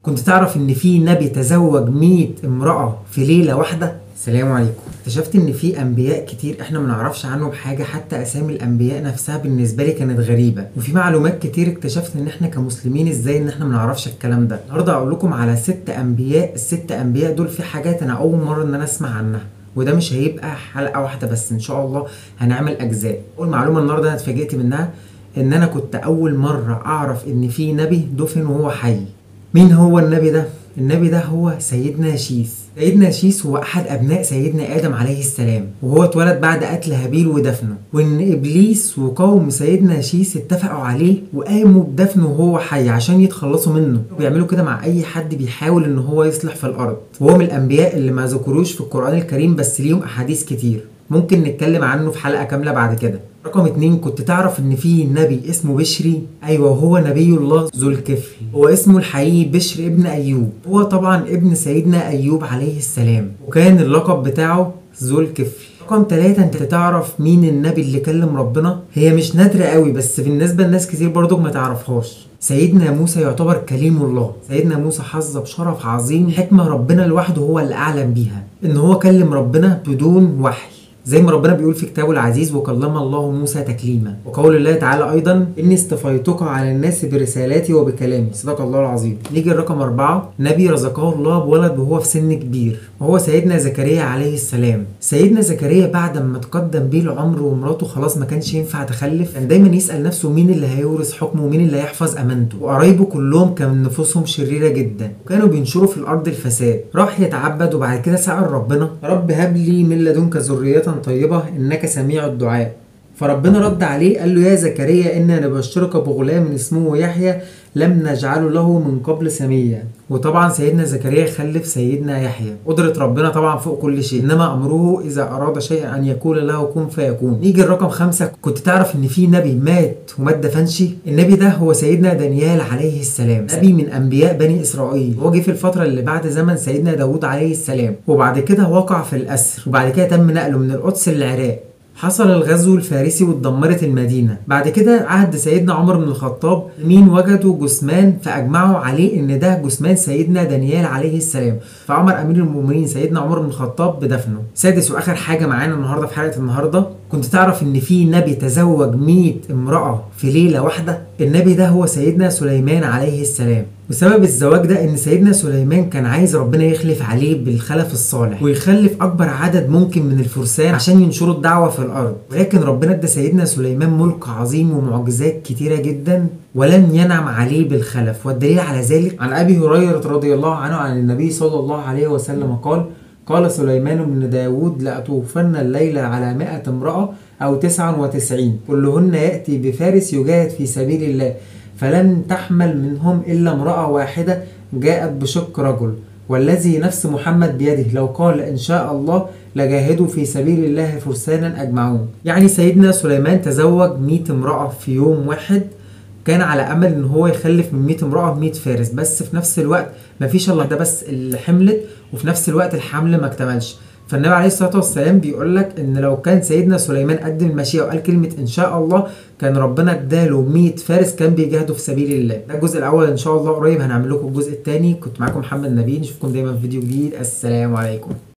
كنت تعرف ان في نبي تزوج 100 امرأة في ليلة واحدة؟ السلام عليكم اكتشفت ان في انبياء كتير احنا ما نعرفش عنهم حاجه حتى اسامي الانبياء نفسها بالنسبه لي كانت غريبه وفي معلومات كتير اكتشفت ان احنا كمسلمين ازاي ان احنا ما نعرفش الكلام ده النهارده اقول لكم على ست انبياء الست انبياء دول في حاجات انا اول مره ان انا اسمع عنها وده مش هيبقى حلقه واحده بس ان شاء الله هنعمل اجزاء اول معلومه النهارده انا اتفاجئت منها ان انا كنت اول مره اعرف ان في نبي دفن وهو حي مين هو النبي ده النبي ده هو سيدنا شيث سيدنا شيث هو احد ابناء سيدنا ادم عليه السلام وهو اتولد بعد قتل هابيل ودفنه وان ابليس وقوم سيدنا شيث اتفقوا عليه وقاموا بدفنه وهو حي عشان يتخلصوا منه بيعملوا كده مع اي حد بيحاول ان هو يصلح في الارض وهو من الانبياء اللي ما ذكروش في القران الكريم بس ليهم احاديث كتير ممكن نتكلم عنه في حلقه كامله بعد كده رقم اتنين كنت تعرف ان في نبي اسمه بشري ايوه هو نبي الله ذو الكفل هو اسمه الحقيقي بشر ابن ايوب هو طبعا ابن سيدنا ايوب عليه السلام وكان اللقب بتاعه ذو الكفل رقم ثلاثة انت تعرف مين النبي اللي كلم ربنا هي مش نادرة قوي بس بالنسبة لناس كتير برضو ما تعرفهاش سيدنا موسى يعتبر كليم الله سيدنا موسى حظ بشرف عظيم حكمة ربنا لوحده هو اللي أعلم بيها إن هو كلم ربنا بدون وحي زي ما ربنا بيقول في كتابه العزيز وكلم الله موسى تكليما وقول الله تعالى ايضا اني اصطفيتك على الناس برسالاتي وبكلامي صدق الله العظيم نيجي الرقم أربعة نبي رزقه الله بولد وهو في سن كبير وهو سيدنا زكريا عليه السلام سيدنا زكريا بعد ما تقدم بيه العمر ومراته خلاص ما كانش ينفع تخلف كان دايما يسأل نفسه مين اللي هيورث حكمه ومين اللي هيحفظ امانته وقرايبه كلهم كان نفوسهم شريرة جدا وكانوا بينشروا في الارض الفساد راح يتعبد وبعد كده سأل ربنا رب هب لي من لدنك ذرية طيبة إنك سميع الدعاء فربنا رد عليه قال له يا زكريا إنا نبشرك بغلام اسمه يحيى لم نجعله له من قبل سميا وطبعا سيدنا زكريا خلف سيدنا يحيى قدرة ربنا طبعا فوق كل شيء إنما أمره إذا أراد شيئا أن يقول له كن فيكون نيجي الرقم خمسة كنت تعرف إن في نبي مات وما اتدفنش النبي ده هو سيدنا دانيال عليه السلام نبي من أنبياء بني إسرائيل هو جه في الفترة اللي بعد زمن سيدنا داوود عليه السلام وبعد كده وقع في الأسر وبعد كده تم نقله من القدس للعراق حصل الغزو الفارسي واتدمرت المدينة بعد كده عهد سيدنا عمر بن الخطاب مين وجدوا جثمان فأجمعوا عليه إن ده جثمان سيدنا دانيال عليه السلام فأمر أمير المؤمنين سيدنا عمر بن الخطاب بدفنه سادس وآخر حاجة معانا النهاردة في حلقة النهاردة كنت تعرف إن في نبي تزوج 100 امرأة في ليلة واحدة النبي ده هو سيدنا سليمان عليه السلام وسبب الزواج ده ان سيدنا سليمان كان عايز ربنا يخلف عليه بالخلف الصالح ويخلف اكبر عدد ممكن من الفرسان عشان ينشروا الدعوه في الارض ولكن ربنا ادى سيدنا سليمان ملك عظيم ومعجزات كتيره جدا ولم ينعم عليه بالخلف والدليل على ذلك عن ابي هريره رضي الله عنه عن النبي صلى الله عليه وسلم قال قال سليمان بن داود لأطوفن الليلة على مائة امرأة أو تسعة وتسعين كلهن يأتي بفارس يجاهد في سبيل الله فلن تحمل منهم إلا امرأة واحدة جاءت بشق رجل والذي نفس محمد بيده لو قال إن شاء الله لجاهدوا في سبيل الله فرسانا أجمعون يعني سيدنا سليمان تزوج 100 امرأة في يوم واحد كان على امل ان هو يخلف من 100 امراه ب 100 فارس بس في نفس الوقت مفيش الا ده بس اللي حملت وفي نفس الوقت الحمل ما اكتملش فالنبي عليه الصلاه والسلام بيقول لك ان لو كان سيدنا سليمان قدم المشيئه وقال كلمه ان شاء الله كان ربنا اداله 100 فارس كان بيجاهدوا في سبيل الله ده الجزء الاول ان شاء الله قريب هنعمل لكم الجزء الثاني كنت معاكم محمد نبيل نشوفكم دايما في فيديو جديد السلام عليكم